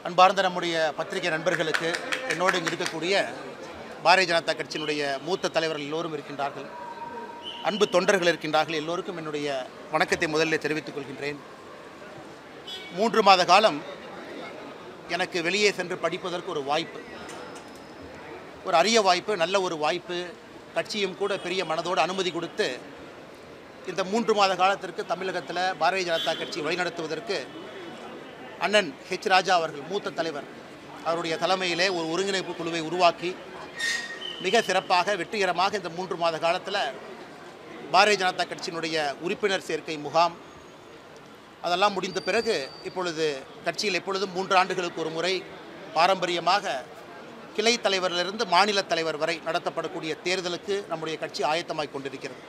அன்பார்ந்த நம்முடைய பத்திரிகை நண்பர்களுக்கு என்னோடு இங்கு இருக்கக்கூடிய பாரதிய ஜனதா கட்சியினுடைய மூத்த தலைவர்கள் எல்லோரும் இருக்கின்றார்கள் அன்பு தொண்டர்கள் இருக்கின்றார்கள் எல்லோருக்கும் என்னுடைய வணக்கத்தை முதலில் தெரிவித்துக் கொள்கின்றேன் மூன்று மாத காலம் எனக்கு வெளியே சென்று படிப்பதற்கு ஒரு வாய்ப்பு ஒரு அரிய வாய்ப்பு நல்ல ஒரு வாய்ப்பு கட்சியும் கூட பெரிய மனதோடு அனுமதி கொடுத்து இந்த மூன்று மாத காலத்திற்கு தமிழகத்தில் பாரதிய ஜனதா கட்சி வழிநடத்துவதற்கு அண்ணன் ஹெச் ராஜா அவர்கள் மூத்த தலைவர் அவருடைய தலைமையிலே ஒரு ஒருங்கிணைப்பு குழுவை உருவாக்கி மிக சிறப்பாக வெற்றிகரமாக இந்த மூன்று மாத காலத்தில் பாரதிய ஜனதா கட்சியினுடைய உறுப்பினர் சேர்க்கை முகாம் அதெல்லாம் முடிந்த பிறகு இப்பொழுது கட்சியில் எப்பொழுதும் மூன்று ஆண்டுகளுக்கு ஒரு முறை பாரம்பரியமாக கிளை தலைவரிலிருந்து மாநில தலைவர் வரை நடத்தப்படக்கூடிய தேர்தலுக்கு நம்முடைய கட்சி ஆயத்தமாய் கொண்டிருக்கிறது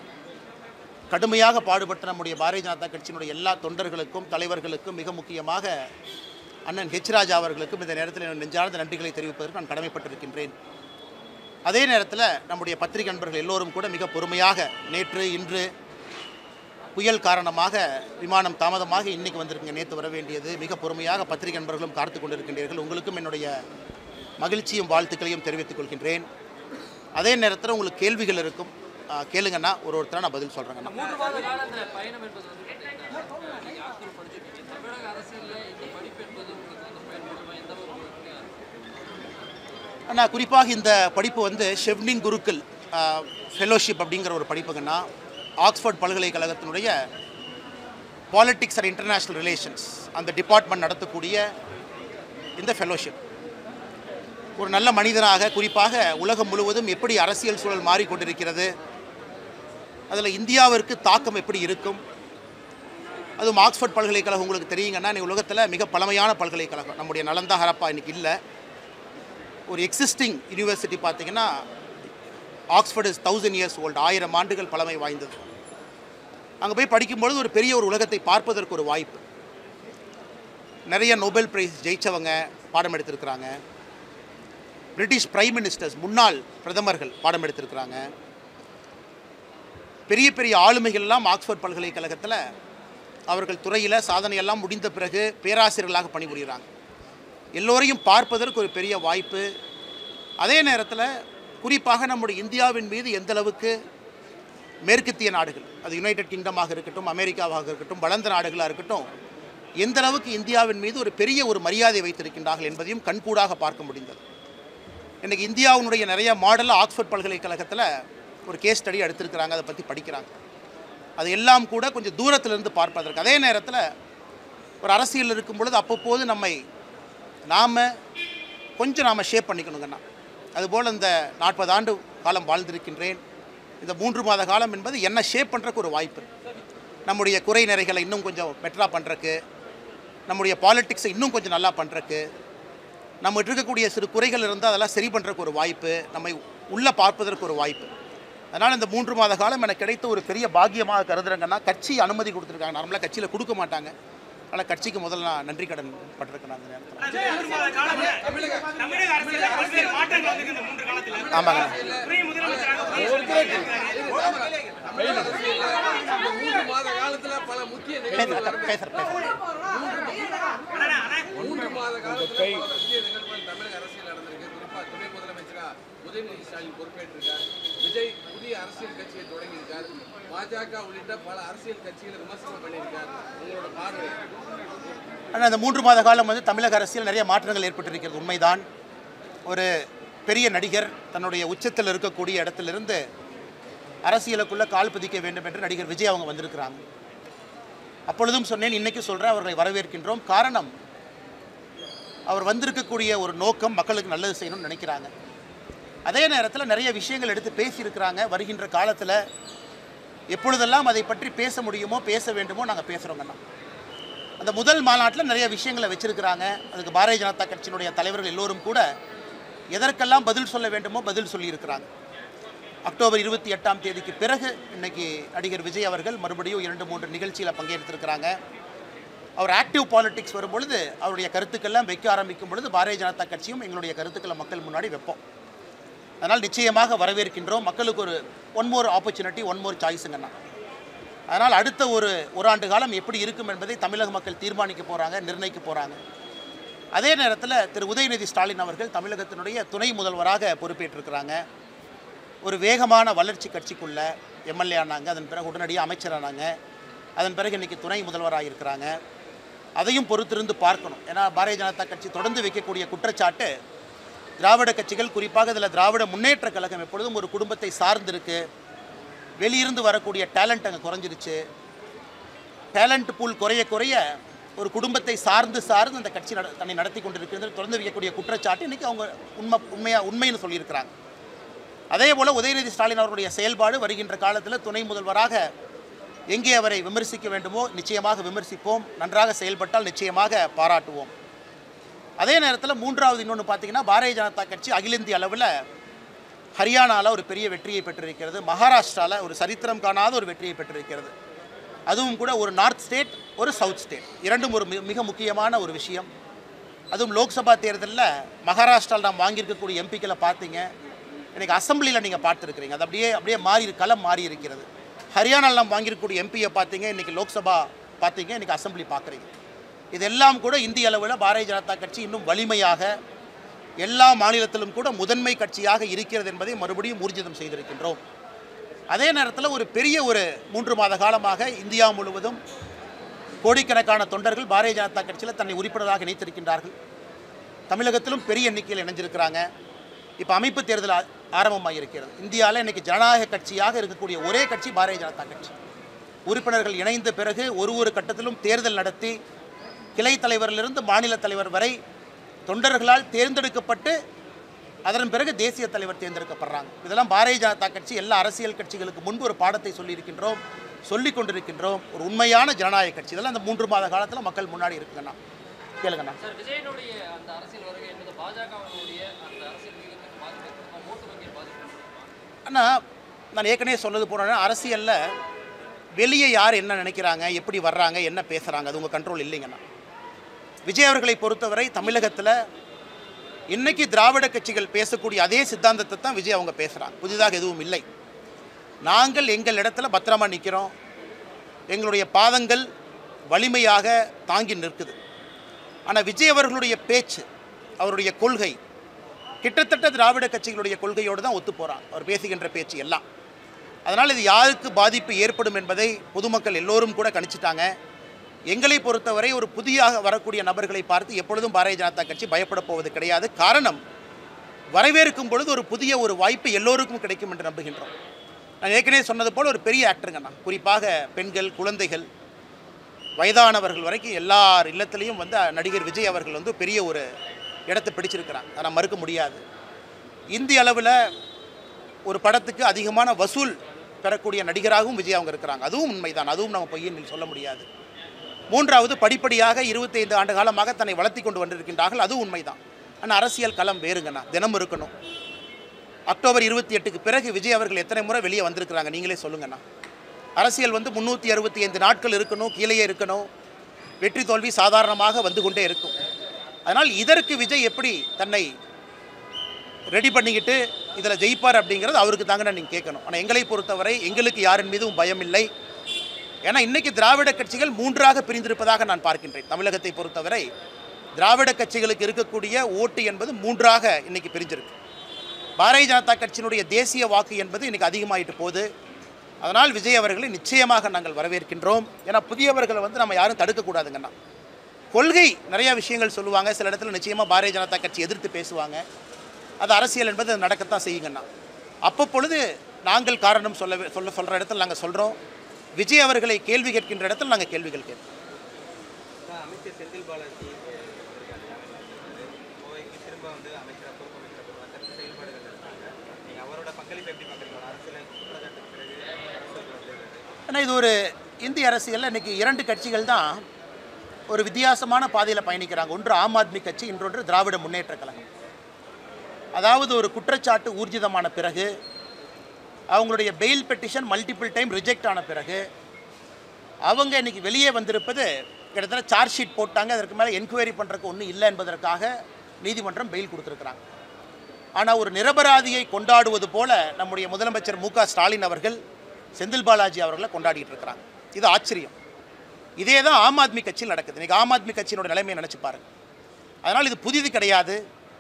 கடுமையாக பாடுபட்ட நம்முடைய பாரதிய ஜனதா கட்சியினுடைய எல்லா தொண்டர்களுக்கும் தலைவர்களுக்கும் மிக முக்கியமாக அண்ணன் ஹெச் ராஜா அவர்களுக்கும் இந்த நேரத்தில் என் நெஞ்சார்ந்த நன்றிகளை தெரிவிப்பதற்கு நான் கடமைப்பட்டிருக்கின்றேன் அதே நேரத்தில் நம்முடைய பத்திரிகை நண்பர்கள் எல்லோரும் கூட மிக பொறுமையாக நேற்று இன்று புயல் காரணமாக விமானம் தாமதமாக இன்னைக்கு வந்திருக்குங்க நேற்று வர வேண்டியது மிக பொறுமையாக பத்திரிகை நண்பர்களும் காத்து கொண்டிருக்கின்றீர்கள் உங்களுக்கும் என்னுடைய மகிழ்ச்சியும் வாழ்த்துக்களையும் தெரிவித்துக் கொள்கின்றேன் அதே நேரத்தில் உங்களுக்கு கேள்விகள் இருக்கும் ஆ, கேளுங்கண்ணா ஒரு ஒருத்தராக நான் பதில் சொல்கிறேங்கண்ணா மூன்று மாத கால அந்த பயணம் என்பது வந்து பார்த்தீங்கன்னா நீங்க ஆஸ்திரேலியா படிச்சிருக்கீங்க தமிழக அரசியல்ல இந்த படிப்பு என்பது உங்களுக்கு வந்து பயன்படுமா எந்த ஒரு உங்களுக்கு அண்ணா குறிப்பாக இந்த படிப்பு வந்து ஷெவ்னிங் குருக்கள் ஃபெலோஷிப் அப்படிங்கிற ஒரு படிப்புங்கன்னா ஆக்ஸ்ஃபோர்ட் பல்கலைக்கழகத்தினுடைய பாலிட்டிக்ஸ் அண்ட் இன்டர்நேஷ்னல் ரிலேஷன்ஸ் அந்த டிபார்ட்மெண்ட் நடத்தக்கூடிய இந்த ஃபெலோஷிப் ஒரு நல்ல மனிதனாக குறிப்பாக உலகம் முழுவதும் எப்படி அரசியல் சூழல் மாறிக்கொண்டிருக்கிறது அதில் இந்தியாவிற்கு தாக்கம் எப்படி இருக்கும் அதுவும் ஆக்ஸ்ஃபோர்ட் பல்கலைக்கழகம் உங்களுக்கு தெரியுங்கன்னா இன்னைக்கு உலகத்தில் மிக பழமையான பல்கலைக்கழகம் நம்முடைய நலந்தா ஹரப்பா இன்னைக்கு இல்லை ஒரு எக்ஸிஸ்டிங் யூனிவர்சிட்டி பார்த்தீங்கன்னா Oxford is thousand years old ஆயிரம் ஆண்டுகள் பழமை வாய்ந்தது அங்கே போய் படிக்கும்பொழுது ஒரு பெரிய ஒரு உலகத்தை பார்ப்பதற்கு ஒரு வாய்ப்பு நிறைய நோபல் பிரைஸ் ஜெயிச்சவங்க பாடம் எடுத்திருக்கிறாங்க பிரிட்டிஷ் பிரைம் மினிஸ்டர்ஸ் முன்னாள் பிரதமர்கள் பாடம் எடுத்திருக்கிறாங்க பெரிய பெரிய ஆளுமைகள்லாம் ஆக்ஸ்ஃபோர்ட் பல்கலைக்கழகத்தில் அவர்கள் துறையில் சாதனையெல்லாம் முடிந்த பிறகு பேராசிரியர்களாக பணிபுரிகிறாங்க எல்லோரையும் பார்ப்பதற்கு ஒரு பெரிய வாய்ப்பு அதே நேரத்தில் குறிப்பாக நம்முடைய இந்தியாவின் மீது எந்த அளவுக்கு மேற்கத்திய நாடுகள் அது யுனைடெட் கிங்டமாக இருக்கட்டும் அமெரிக்காவாக இருக்கட்டும் வளர்ந்த நாடுகளாக இருக்கட்டும் எந்த அளவுக்கு இந்தியாவின் மீது ஒரு பெரிய ஒரு மரியாதை வைத்திருக்கின்றார்கள் என்பதையும் கண்கூடாக பார்க்க முடிந்தது இன்றைக்கி இந்தியாவினுடைய நிறைய மாடல் ஆக்ஸ்ஃபோர்ட் பல்கலைக்கழகத்தில் ஒரு கேஸ் ஸ்டடி எடுத்திருக்கிறாங்க அதை பற்றி படிக்கிறாங்க அது எல்லாம் கூட கொஞ்சம் தூரத்திலிருந்து பார்ப்பதற்கு அதே நேரத்தில் ஒரு அரசியல் இருக்கும் பொழுது அப்பப்போது நம்மை நாம் கொஞ்சம் நாம் ஷேப் பண்ணிக்கணுங்கண்ணா அதுபோல் இந்த நாற்பது ஆண்டு காலம் வாழ்ந்திருக்கின்றேன் இந்த மூன்று மாத காலம் என்பது என்ன ஷேப் பண்ணுறக்கு ஒரு வாய்ப்பு நம்முடைய குறை நிறைகளை இன்னும் கொஞ்சம் பெட்டராக பண்ணுறக்கு நம்முடைய பாலிட்டிக்ஸை இன்னும் கொஞ்சம் நல்லா பண்ணுறக்கு நம்மகிட்ட இருக்கக்கூடிய சிறு குறைகள் இருந்தால் அதெல்லாம் சரி பண்ணுறக்கு ஒரு வாய்ப்பு நம்மை உள்ளே பார்ப்பதற்கு ஒரு வாய்ப்பு அதனால் இந்த மூன்று மாத காலம் எனக்கு கிடைத்த ஒரு பெரிய பாக்கியமாக கருதுறேங்கன்னா கட்சி அனுமதி கொடுத்துருக்காங்க நார்மலாக கட்சியில் கொடுக்க மாட்டாங்க ஆனால் கட்சிக்கு முதல்ல நான் நன்றி கடன் பட்டிருக்கேன் அந்த நேரத்தில் மூன்று மாத காலம் தமிழக அரசியல்ல பல்வேறு மாற்றங்கள் வந்திருக்கு இந்த மூன்று காலத்துல ஆமாங்க துணை முதலமைச்சராக புதிய இந்த மூன்று மாத காலத்துல பல முக்கிய நிகழ்வுகள் பேசுகிறேன் பேசுகிறேன் மூன்று மாத காலத்துல பல முக்கிய நிகழ்வுகள் தமிழக அரசியல் நடந்திருக்கு குறிப்பா துணை முதலமைச்சரா உதயநிதி ஸ்டாலின் பொறுப்பேற்றிருக்கார் விஜய் புதிய அரசியல் கட்சியை தொடங்கியிருக்கார் பாஜக உள்ளிட்ட பல அரசியல் கட்சிகளை விமர்சனம் பண்ணியிருக்கார் உங்களோட பார்வை ஆனால் இந்த மூன்று மாத காலம் வந்து தமிழக அரசியல் நிறைய மாற்றங்கள் ஏற்பட்டிருக்கிறது உண்மைதான் ஒரு பெரிய நடிகர் தன்னுடைய உச்சத்தில் இருக்கக்கூடிய இடத்திலிருந்து அரசியலுக்குள்ளே கால் பதிக்க வேண்டும் என்று நடிகர் விஜய் அவங்க வந்திருக்கிறாங்க அப்பொழுதும் சொன்னேன் இன்னைக்கு சொல்கிறேன் அவர்களை வரவேற்கின்றோம் காரணம் அவர் வந்திருக்கக்கூடிய ஒரு நோக்கம் மக்களுக்கு நல்லது செய்யணும்னு நினைக்கிறாங்க அதே நேரத்தில் நிறைய விஷயங்கள் எடுத்து பேசியிருக்கிறாங்க வருகின்ற காலத்தில் எப்பொழுதெல்லாம் அதை பற்றி பேச முடியுமோ பேச வேண்டுமோ நாங்கள் பேசுகிறோங்கண்ணா அந்த முதல் மாநாட்டில் நிறைய விஷயங்களை வச்சிருக்கிறாங்க அதுக்கு பாரதிய ஜனதா கட்சியினுடைய தலைவர்கள் எல்லோரும் கூட எதற்கெல்லாம் பதில் சொல்ல வேண்டுமோ பதில் சொல்லியிருக்கிறாங்க அக்டோபர் இருபத்தி எட்டாம் தேதிக்கு பிறகு இன்னைக்கு நடிகர் விஜய் அவர்கள் மறுபடியும் இரண்டு மூன்று நிகழ்ச்சியில் பங்கேற்றிருக்கிறாங்க அவர் ஆக்டிவ் பாலிடிக்ஸ் வரும்பொழுது அவருடைய கருத்துக்கள்லாம் வைக்க ஆரம்பிக்கும் பொழுது பாரதிய ஜனதா கட்சியும் எங்களுடைய கருத்துக்களை மக்கள் முன்னாடி வைப்போம் அதனால் நிச்சயமாக வரவேற்கின்றோம் மக்களுக்கு ஒரு one more opportunity one more சாய்ஸுங்கண்ணா அதனால் அடுத்த ஒரு ஒரு ஆண்டு காலம் எப்படி இருக்கும் என்பதை தமிழக மக்கள் தீர்மானிக்க போகிறாங்க நிர்ணயிக்க போகிறாங்க அதே நேரத்தில் திரு உதயநிதி ஸ்டாலின் அவர்கள் தமிழகத்தினுடைய துணை முதல்வராக பொறுப்பேற்றிருக்கிறாங்க ஒரு வேகமான வளர்ச்சி கட்சிக்குள்ள எம்எல்ஏ ஆனாங்க அதன் பிறகு உடனடியாக அமைச்சரானாங்க அதன் பிறகு இன்றைக்கி துணை முதல்வராக இருக்கிறாங்க அதையும் பொறுத்திருந்து பார்க்கணும் ஏன்னா பாரதிய ஜனதா கட்சி தொடர்ந்து வைக்கக்கூடிய குற்றச்சாட்டு திராவிட கட்சிகள் குறிப்பாக இதில் திராவிட முன்னேற்ற கழகம் எப்பொழுதும் ஒரு குடும்பத்தை சார்ந்திருக்கு வெளியிருந்து வரக்கூடிய டேலண்ட் அங்கே குறைஞ்சிருச்சு டேலண்ட் பூல் குறைய குறைய ஒரு குடும்பத்தை சார்ந்து சார்ந்து அந்த கட்சி நட தன்னை நடத்தி கொண்டிருக்கிறது தொடர்ந்து வைக்கக்கூடிய குற்றச்சாட்டு இன்றைக்கி அவங்க உண்மை உண்மையாக உண்மைன்னு சொல்லியிருக்கிறாங்க அதே போல் உதயநிதி ஸ்டாலின் அவர்களுடைய செயல்பாடு வருகின்ற காலத்தில் துணை முதல்வராக எங்கே அவரை விமர்சிக்க வேண்டுமோ நிச்சயமாக விமர்சிப்போம் நன்றாக செயல்பட்டால் நிச்சயமாக பாராட்டுவோம் அதே நேரத்தில் மூன்றாவது இன்னொன்று பார்த்தீங்கன்னா பாரதிய ஜனதா கட்சி அகில இந்திய அளவில் ஹரியானாவில் ஒரு பெரிய வெற்றியை பெற்றிருக்கிறது மகாராஷ்டிராவில் ஒரு சரித்திரம் காணாத ஒரு வெற்றியை பெற்றிருக்கிறது அதுவும் கூட ஒரு நார்த் ஸ்டேட் ஒரு சவுத் ஸ்டேட் இரண்டும் ஒரு மி- மிக முக்கியமான ஒரு விஷயம் அதுவும் லோக்சபா தேர்தலில் மகாராஷ்டிராவில் நாம் வாங்கியிருக்கக்கூடிய எம்பிக்களை பார்த்தீங்க இன்னைக்கு அசம்பிளியில் நீங்கள் பார்த்துருக்கிறீங்க அது அப்படியே அப்படியே மாறி இரு- களம் மாறி இருக்கிறது ஹரியானாவில் நாம் வாங்கியிருக்கக்கூடிய எம்பியை பார்த்தீங்க இன்றைக்கி லோக்சபா பார்த்தீங்க இன்றைக்கி அசம்பிளி பார்க்குறீங்க இதெல்லாம் கூட இந்திய அளவில் பாரதிய ஜனதா கட்சி இன்னும் வலிமையாக எல்லா மாநிலத்திலும் கூட முதன்மை கட்சியாக இருக்கிறது என்பதை மறுபடியும் ஊர்ஜிதம் செய்திருக்கின்றோம் அதே நேரத்தில் ஒரு பெரிய ஒரு மூன்று மாத காலமாக இந்தியா முழுவதும் கோடிக்கணக்கான தொண்டர்கள் பாரதிய ஜனதா கட்சியில் தன்னை உறுப்பினராக இணைத்திருக்கின்றார்கள் தமிழகத்திலும் பெரிய எண்ணிக்கையில் இணைஞ்சிருக்கிறாங்க இப்போ அமைப்பு தேர்தல் ஆ- ஆரம்பமாக இருக்கிறது இந்தியாவில் இன்னைக்கு ஜனநாயக கட்சியாக இருக்கக்கூடிய ஒரே கட்சி பாரதிய ஜனதா கட்சி உறுப்பினர்கள் இணைந்த பிறகு ஒரு ஒரு கட்டத்திலும் தேர்தல் நடத்தி கிளை தலைவரிலிருந்து மாநில தலைவர் வரை தொண்டர்களால் தேர்ந்தெடுக்கப்பட்டு அதன் பிறகு தேசிய தலைவர் தேர்ந்தெடுக்கப்படுறாங்க இதெல்லாம் பாரதிய ஜனதா கட்சி எல்லா அரசியல் கட்சிகளுக்கு முன்பு ஒரு பாடத்தை சொல்லியிருக்கின்றோம் சொல்லிக் கொண்டிருக்கின்றோம் ஒரு உண்மையான ஜனநாயக கட்சி இதெல்லாம் அந்த மூன்று மாத காலத்தில் மக்கள் முன்னாடி இருக்குங்கண்ணா கேளுங்கண்ணா சார் விஜயனுடைய அந்த அரசியல் வருகை என்பது பாஜகவினுடைய அந்த அரசியல் வியூகத்துக்கு பாதிப்பு ஏற்படுத்துமா? ஓட்டு வங்கியில் பாதிப்பு ஏற்படுத்துமா? ஆனால் நான் ஏற்கனவே சொன்னது போனேன்னா அரசியலில் வெளியே யார் என்ன நினைக்கிறாங்க எப்படி வர்றாங்க என்ன பேசுகிறாங்க அது உங்கள் கண்ட்ரோல் இல்லைங்கண்ணா விஜய் அவர்களை பொறுத்தவரை தமிழகத்தில் இன்னைக்கு திராவிட கட்சிகள் பேசக்கூடிய அதே சித்தாந்தத்தை தான் விஜய் அவங்க பேசுகிறாங்க புதிதாக எதுவும் இல்லை நாங்கள் எங்கள் இடத்துல பத்திரமா நிற்கிறோம் எங்களுடைய பாதங்கள் வலிமையாக தாங்கி நிற்குது ஆனால் விஜய் அவர்களுடைய பேச்சு அவருடைய கொள்கை கிட்டத்தட்ட திராவிட கட்சிகளுடைய கொள்கையோடு தான் ஒத்து போகிறான் அவர் பேசுகின்ற பேச்சு எல்லாம் அதனால் இது யாருக்கு பாதிப்பு ஏற்படும் என்பதை பொதுமக்கள் எல்லோரும் கூட கணிச்சிட்டாங்க எங்களை பொறுத்தவரை ஒரு புதியாக வரக்கூடிய நபர்களை பார்த்து எப்பொழுதும் பாரதிய ஜனதா கட்சி பயப்பட போவது கிடையாது காரணம் வரவேற்கும் பொழுது ஒரு புதிய ஒரு வாய்ப்பு எல்லோருக்கும் கிடைக்கும் என்று நம்புகின்றோம் நான் ஏற்கனவே சொன்னது போல் ஒரு பெரிய ஆக்டருங்க நான் குறிப்பாக பெண்கள் குழந்தைகள் வயதானவர்கள் வரைக்கும் எல்லார் இல்லத்திலையும் வந்து நடிகர் விஜய் அவர்கள் வந்து பெரிய ஒரு இடத்தை பிடிச்சிருக்கிறாங்க அதை மறுக்க முடியாது இந்திய அளவில் ஒரு படத்துக்கு அதிகமான வசூல் பெறக்கூடிய நடிகராகவும் விஜய் அவங்க இருக்கிறாங்க அதுவும் உண்மைதான் அதுவும் நம்ம பொய்யின் சொல்ல முடியாது மூன்றாவது படிப்படியாக இருபத்தைந்து ஆண்டு காலமாக தன்னை வளர்த்தி கொண்டு வந்திருக்கின்றார்கள் அதுவும் உண்மைதான் ஆனால் அரசியல் களம் வேறுங்கண்ணா தினம் இருக்கணும் அக்டோபர் இருபத்தி எட்டுக்கு பிறகு விஜய் அவர்கள் எத்தனை முறை வெளியே வந்திருக்கிறாங்க நீங்களே சொல்லுங்கண்ணா அரசியல் வந்து முந்நூற்றி அறுபத்தி ஐந்து நாட்கள் இருக்கணும் கீழேயே இருக்கணும் வெற்றி தோல்வி சாதாரணமாக வந்து கொண்டே இருக்கும் அதனால் இதற்கு விஜய் எப்படி தன்னை ரெடி பண்ணிக்கிட்டு இதில் ஜெயிப்பார் அப்படிங்கிறது அவருக்கு தாங்க நீங்கள் கேட்கணும் ஆனால் எங்களை பொறுத்தவரை எங்களுக்கு யாரின் மீதும் பயம் இல்லை ஏன்னா இன்னைக்கு திராவிட கட்சிகள் மூன்றாக பிரிந்திருப்பதாக நான் பார்க்கின்றேன் தமிழகத்தை பொறுத்தவரை திராவிட கட்சிகளுக்கு இருக்கக்கூடிய ஓட்டு என்பது மூன்றாக இன்னைக்கு பிரிஞ்சிருக்கு பாரதிய ஜனதா கட்சியினுடைய தேசிய வாக்கு என்பது இன்னைக்கு அதிகமாயிட்டு போகுது அதனால் விஜய் அவர்களை நிச்சயமாக நாங்கள் வரவேற்கின்றோம் ஏன்னா புதியவர்களை வந்து நம்ம யாரும் தடுக்கக்கூடாதுங்கண்ணா கொள்கை நிறைய விஷயங்கள் சொல்லுவாங்க சில இடத்துல நிச்சயமாக பாரதிய ஜனதா கட்சி எதிர்த்து பேசுவாங்க அது அரசியல் என்பது அது நடக்கத்தான் செய்யுங்கண்ணா அப்பப்பொழுது நாங்கள் காரணம் சொல்ல சொல்ல சொல்கிற இடத்துல நாங்கள் சொல்கிறோம் விஜய் அவர்களை கேள்வி கேட்கின்ற இடத்துல நாங்கள் கேள்விகள் கேட்போம் அமைச்சர் செந்தில் பாலாஜி கோவைக்கு திரும்ப வந்து அமைச்சராக பொறுப்பமைக்கிற தொடர்ந்து செயல்பாடுகள் இருக்காங்க நீங்கள் அவரோட பங்களிப்பு எப்படி பார்க்குறீங்க அரசியல் குற்றச்சாட்டுக்கு பிறகு அரசியல் வந்து ஏன்னா இது ஒரு இந்திய அரசியலில் இன்னைக்கு இரண்டு கட்சிகள் தான் ஒரு வித்தியாசமான பாதையில் பயணிக்கிறாங்க ஒன்று ஆம் ஆத்மி கட்சி இன்னொன்று திராவிட முன்னேற்ற கழகம் அதாவது ஒரு குற்றச்சாட்டு ஊர்ஜிதமான பிறகு அவங்களுடைய bail petition multiple time reject ஆன பிறகு அவங்க இன்னைக்கு வெளியே வந்திருப்பது கிட்டத்தட்ட சார்ஜ் ஷீட் போட்டாங்க அதற்கு மேலே என்கொயரி பண்ணுறதுக்கு ஒன்றும் இல்லை என்பதற்காக நீதிமன்றம் பெயில் கொடுத்துருக்குறாங்க ஆனால் ஒரு நிரபராதியை கொண்டாடுவது போல நம்முடைய முதலமைச்சர் மு க ஸ்டாலின் அவர்கள் செந்தில் பாலாஜி அவர்களை கொண்டாடிட்டு இருக்கிறாங்க இது ஆச்சரியம் இதே தான் ஆம் ஆத்மி கட்சியில் நடக்குது இன்றைக்கி ஆம் ஆத்மி கட்சியினோட நிலைமையை நினச்சி பாருங்க அதனால் இது புதிது கிடையாது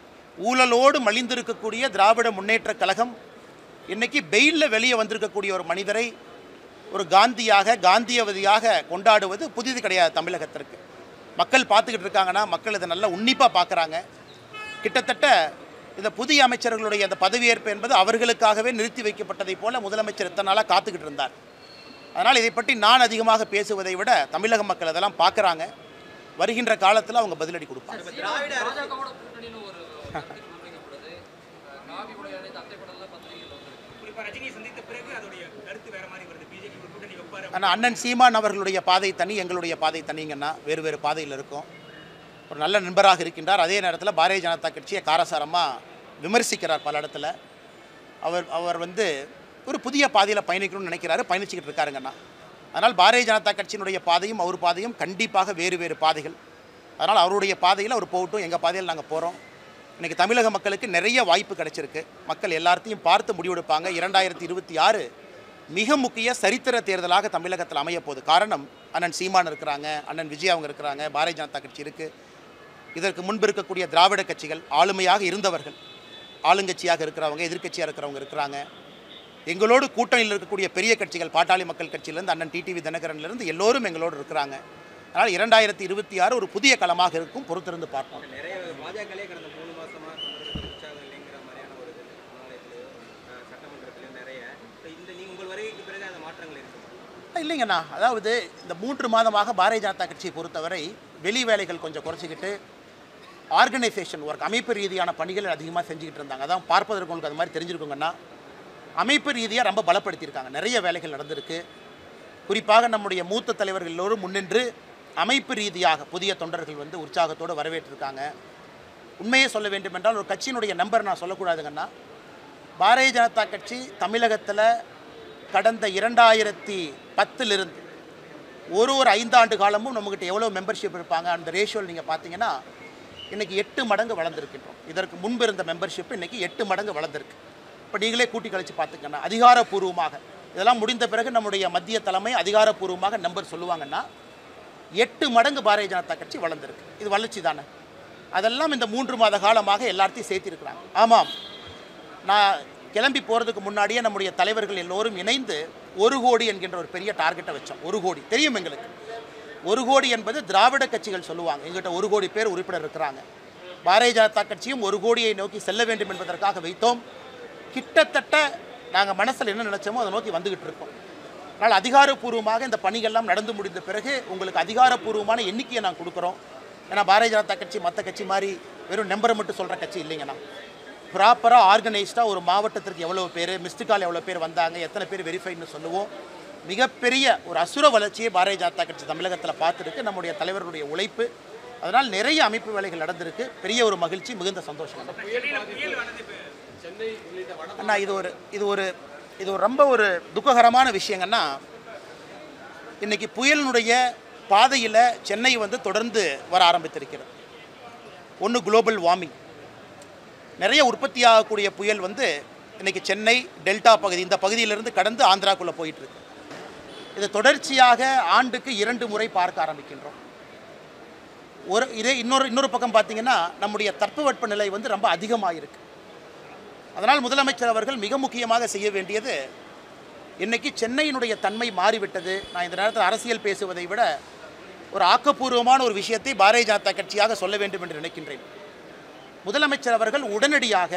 ஊழலோடு மலிந்திருக்கக்கூடிய திராவிட முன்னேற்றக் கழகம் இன்னைக்கு பெயிலில் வெளியே வந்திருக்கக்கூடிய ஒரு மனிதரை ஒரு காந்தியாக காந்தியவதியாக கொண்டாடுவது புதிது கிடையாது தமிழகத்திற்கு மக்கள் பார்த்துக்கிட்டு இருக்காங்கன்னா மக்கள் இதை நல்லா உன்னிப்பாக பார்க்குறாங்க கிட்டத்தட்ட இந்த புதிய அமைச்சர்களுடைய அந்த பதவியேற்பு என்பது அவர்களுக்காகவே நிறுத்தி வைக்கப்பட்டதைப் போல முதலமைச்சர் இத்தனை நாளாக காத்துக்கிட்டு இருந்தார் அதனால் இதை பற்றி நான் அதிகமாக பேசுவதை விட தமிழக மக்கள் அதெல்லாம் பார்க்குறாங்க வருகின்ற காலத்தில் அவங்க பதிலடி கொடுப்பாங்க பாஜகவோட கூட்டணின்னு ஒரு கருத்து முன்வைக்கப்படுது அஹ் காவி உடை அணிந்து அத்தை படம்லாம் பத்திரிகையில் வந்திருக்கு குறிப்பா ரஜினியை சந்தித்த பிறகு அதோடைய கருத்து வேற மாதிரி வருது பிஜேபி ஒரு கூட்டணி வைப்பாரு ஆனால் அண்ணன் சீமான் அவர்களுடைய பாதை தனி எங்களுடைய பாதை தனிங்கன்னா வேறு வேறு பாதையில் இருக்கும் ஒரு நல்ல நண்பராக இருக்கின்றார் அதே நேரத்தில் பாரதிய ஜனதா கட்சியை காரசாரமாக விமர்சிக்கிறார் பல இடத்துல அவர் அவர் வந்து ஒரு புதிய பாதையில் பயணிக்கணும்னு நினைக்கிறாரு பயணிச்சுக்கிட்டு இருக்காருங்கண்ணா அதனால் பாரதிய ஜனதா கட்சியினுடைய பாதையும் அவர் பாதையும் கண்டிப்பாக வேறு வேறு பாதைகள் அதனால் அவருடைய பாதையில் அவர் போகட்டும் எங்கள் பாதையில் நாங்கள் போகிறோம் இன்றைக்கி தமிழக மக்களுக்கு நிறைய வாய்ப்பு கிடைச்சிருக்கு மக்கள் எல்லாத்தையும் பார்த்து முடிவெடுப்பாங்க இரண்டாயிரத்தி இருபத்தி ஆறு மிக முக்கிய சரித்திர தேர்தலாக தமிழகத்தில் அமைய போகுது காரணம் அண்ணன் சீமான் இருக்கிறாங்க அண்ணன் விஜய் அவங்க இருக்கிறாங்க பாரதிய ஜனதா கட்சி இருக்குது இதற்கு முன்பு இருக்கக்கூடிய திராவிட கட்சிகள் ஆளுமையாக இருந்தவர்கள் ஆளுங்கட்சியாக இருக்கிறவங்க எதிர்க்கட்சியாக இருக்கிறவங்க இருக்கிறாங்க எங்களோடு கூட்டணியில் இருக்கக்கூடிய பெரிய கட்சிகள் பாட்டாளி மக்கள் கட்சியிலேருந்து அண்ணன் டிடிவி தினகரன்லேருந்து எல்லோரும் எங்களோடு இருக்கிறாங்க அதனால் இரண்டாயிரத்தி இருபத்தி ஆறு ஒரு புதிய களமாக இருக்கும் பொறுத்திருந்து பார்ப்போம் நிறைய பாஜகலே கடந்த மூணு மாசமா தமிழகத்தில் உற்சாகம் இல்லைங்கிற மாதிரியான ஒரு இது மாநிலத்திலேயோ அஹ், சட்டமன்றத்திலேயோ நிறைய So, இந்த நீங்க உங்கள் வருகைக்கு பிறகு அந்த மாற்றங்கள் இருக்குமா இல்லைங்கண்ணா அதாவது இந்த மூன்று மாதமாக பாரதிய ஜனதா கட்சியை பொறுத்தவரை வெளி வேலைகள் கொஞ்சம் குறைச்சிக்கிட்டு ஆர்கனைசேஷன் ஒர்க் அமைப்பு ரீதியான பணிகள் அதிகமாக செஞ்சுக்கிட்டு இருந்தாங்க அதான் பார்ப்பதற்கு உங்களுக்கு அது மாதிரி தெரிஞ்சிருக்குங்கன்னா அமைப்பு ரீதியாக ரொம்ப பலப்படுத்தியிருக்காங்க நிறைய வேலைகள் நடந்திருக்கு குறிப்பாக நம்முடைய மூத்த தலைவர்கள் எல்லோரும் முன்னின்று அமைப்பு ரீதியாக புதிய தொண்டர்கள் வந்து உற்சாகத்தோடு வரவேற்றிருக்காங்க உண்மையை சொல்ல வேண்டும் என்றால் ஒரு கட்சியினுடைய நம்பர் நான் சொல்லக்கூடாதுங்கன்னா பாரதிய ஜனதா கட்சி தமிழகத்தில் கடந்த இரண்டாயிரத்தி பத்திலிருந்து ஒரு ஒரு ஐந்தாண்டு காலமும் நம்மகிட்ட எவ்வளோ மெம்பர்ஷிப் இருப்பாங்க அந்த ரேஷியோவில் நீங்கள் பார்த்தீங்கன்னா இன்றைக்கி எட்டு மடங்கு வளர்ந்துருக்கின்றோம் இதற்கு முன்பு இருந்த மெம்பர்ஷிப் இன்றைக்கி எட்டு மடங்கு வளர்ந்துருக்கு இப்போ நீங்களே கூட்டி கழிச்சு பார்த்துக்கண்ணா அதிகாரப்பூர்வமாக இதெல்லாம் முடிந்த பிறகு நம்முடைய மத்திய தலைமை அதிகாரப்பூர்வமாக நம்பர் சொல்லுவாங்கன்னா எட்டு மடங்கு பாரதிய ஜனதா கட்சி வளர்ந்துருக்கு இது வளர்ச்சி தானே அதெல்லாம் இந்த மூன்று மாத காலமாக எல்லாத்தையும் சேர்த்திருக்கிறாங்க ஆமாம் நான் கிளம்பி போகிறதுக்கு முன்னாடியே நம்முடைய தலைவர்கள் எல்லோரும் இணைந்து ஒரு கோடி என்கின்ற ஒரு பெரிய டார்கெட்டை வச்சோம் ஒரு கோடி தெரியும் எங்களுக்கு ஒரு கோடி என்பது திராவிட கட்சிகள் சொல்லுவாங்க எங்கிட்ட ஒரு கோடி பேர் உறுப்பினர் இருக்கிறாங்க பாரதிய ஜனதா கட்சியும் ஒரு கோடியை நோக்கி செல்ல வேண்டும் என்பதற்காக வைத்தோம் கிட்டத்தட்ட நாங்கள் மனசில் என்ன நினைச்சோமோ அதை நோக்கி வந்துகிட்டு இருக்கோம் அதனால் அதிகாரப்பூர்வமாக இந்த பணிகள்லாம் நடந்து முடிந்த பிறகு உங்களுக்கு அதிகாரப்பூர்வமான எண்ணிக்கையை நான் கொடுக்குறோம் ஏன்னா பாரதிய ஜனதா கட்சி மற்ற கட்சி மாதிரி வெறும் நம்பரை மட்டும் சொல்கிற கட்சி இல்லைங்கண்ணா ப்ராப்பராக ஆர்கனைஸ்டாக ஒரு மாவட்டத்திற்கு எவ்வளோ பேர் மிஸ்டு கால் எவ்வளோ பேர் வந்தாங்க எத்தனை பேர் வெரிஃபைன்னு சொல்லுவோம் மிகப்பெரிய ஒரு அசுர வளர்ச்சியை பாரதிய ஜனதா கட்சி தமிழகத்தில் பார்த்துருக்கு நம்முடைய தலைவர்களுடைய உழைப்பு அதனால் நிறைய அமைப்பு வேலைகள் நடந்திருக்கு பெரிய ஒரு மகிழ்ச்சி மிகுந்த சந்தோஷம் சென்னையில புயல் ஆனது இப்ப சென்னை உள்ளிட்ட வட அண்ணா இது ஒரு இது ஒரு இது ஒரு ரொம்ப ஒரு துக்ககரமான விஷயங்கன்னா இன்னைக்கு புயலினுடைய பாதையில் சென்னை வந்து தொடர்ந்து வர ஆரம்பித்திருக்கிறது ஒன்று குளோபல் வார்மிங் நிறைய உற்பத்தி ஆகக்கூடிய புயல் வந்து இன்னைக்கு சென்னை டெல்டா பகுதி இந்த பகுதியிலிருந்து கடந்து ஆந்திராக்குள்ளே போயிட்டு இருக்கு இது தொடர்ச்சியாக ஆண்டுக்கு இரண்டு முறை பார்க்க ஆரம்பிக்கின்றோம் ஒரு இதே இன்னொரு இன்னொரு பக்கம் பார்த்தீங்கன்னா நம்முடைய தட்பவெட்ப நிலை வந்து ரொம்ப அதிகமாக இருக்கு அதனால் முதலமைச்சர் அவர்கள் மிக முக்கியமாக செய்ய வேண்டியது இன்னைக்கு சென்னையினுடைய தன்மை மாறிவிட்டது நான் இந்த நேரத்தில் அரசியல் பேசுவதை விட ஒரு ஆக்கப்பூர்வமான ஒரு விஷயத்தை பாரதிய ஜனதா கட்சியாக சொல்ல வேண்டும் என்று நினைக்கின்றேன் முதலமைச்சர் அவர்கள் உடனடியாக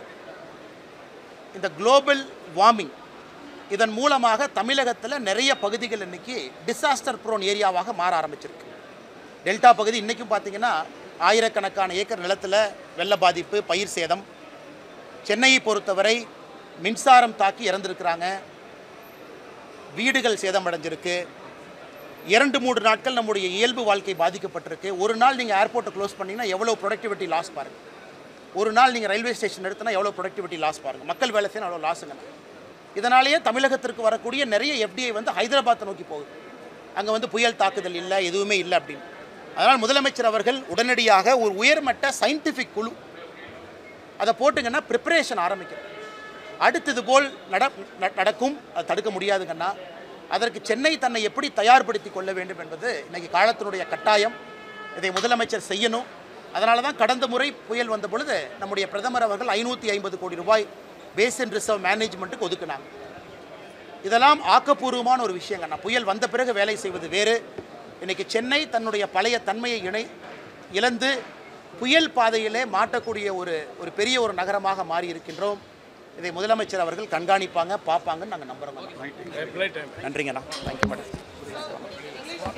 இந்த குளோபல் வார்மிங் இதன் மூலமாக தமிழகத்தில் நிறைய பகுதிகள் இன்னைக்கு டிசாஸ்டர் ப்ரோன் ஏரியாவாக மாற ஆரம்பிச்சிருக்கு டெல்டா பகுதி இன்றைக்கும் பார்த்தீங்கன்னா ஆயிரக்கணக்கான ஏக்கர் நிலத்தில் வெள்ள பாதிப்பு பயிர் சேதம் சென்னையை பொறுத்தவரை மின்சாரம் தாக்கி இறந்துருக்கிறாங்க வீடுகள் சேதமடைஞ்சிருக்கு இரண்டு மூன்று நாட்கள் நம்முடைய இயல்பு வாழ்க்கை பாதிக்கப்பட்டிருக்கு ஒரு நாள் நீங்கள் ஏர்போர்ட்டை க்ளோஸ் பண்ணீங்கன்னா எவ்வளோ ப்ரொடக்டிவிட்டி லாஸ் பாருங்கள் ஒரு நாள் நீங்கள் ரயில்வே ஸ்டேஷன் எடுத்தனா எவ்வளோ ப்ரொடக்டிவிட்டி லாஸ் பாருங்கள் மக்கள் வேலை செய்யணும் அவ்வளோ லாஸுங்க இதனாலேயே தமிழகத்திற்கு வரக்கூடிய நிறைய எஃப்டிஐ வந்து ஹைதராபாத்தை நோக்கி போகுது அங்கே வந்து புயல் தாக்குதல் இல்லை எதுவுமே இல்லை அப்படின்னு அதனால் முதலமைச்சர் அவர்கள் உடனடியாக ஒரு உயர்மட்ட சயின்டிஃபிக் குழு அதை போட்டுங்கன்னா ப்ரிப்பரேஷன் ஆரம்பிக்கும் அடுத்தது போல் நட ந- நடக்கும் அது தடுக்க முடியாதுங்கன்னா அதற்கு சென்னை தன்னை எப்படி தயார்படுத்தி கொள்ள வேண்டும் என்பது இன்னைக்கு காலத்தினுடைய கட்டாயம் இதை முதலமைச்சர் செய்யணும் அதனால தான் கடந்த முறை புயல் வந்த பொழுது நம்முடைய பிரதமர் அவர்கள் ஐநூற்றி ஐம்பது கோடி ரூபாய் பேசின் ரிசர்வ் மேனேஜ்மெண்ட்டுக்கு ஒதுக்குனாங்க இதெல்லாம் ஆக்கப்பூர்வமான ஒரு விஷயங்க நான் புயல் வந்த பிறகு வேலை செய்வது வேறு இன்னைக்கு சென்னை தன்னுடைய பழைய தன்மையை இணை இழந்து புயல் பாதையிலே மாட்டக்கூடிய ஒரு ஒரு பெரிய ஒரு நகரமாக மாறி இருக்கின்றோம் இதை முதலமைச்சர் அவர்கள் கண்காணிப்பாங்க பார்ப்பாங்கன்னு நாங்கள் நம்புகிறோம் நன்றிங்கண்ணா தேங்க்யூ மேடம்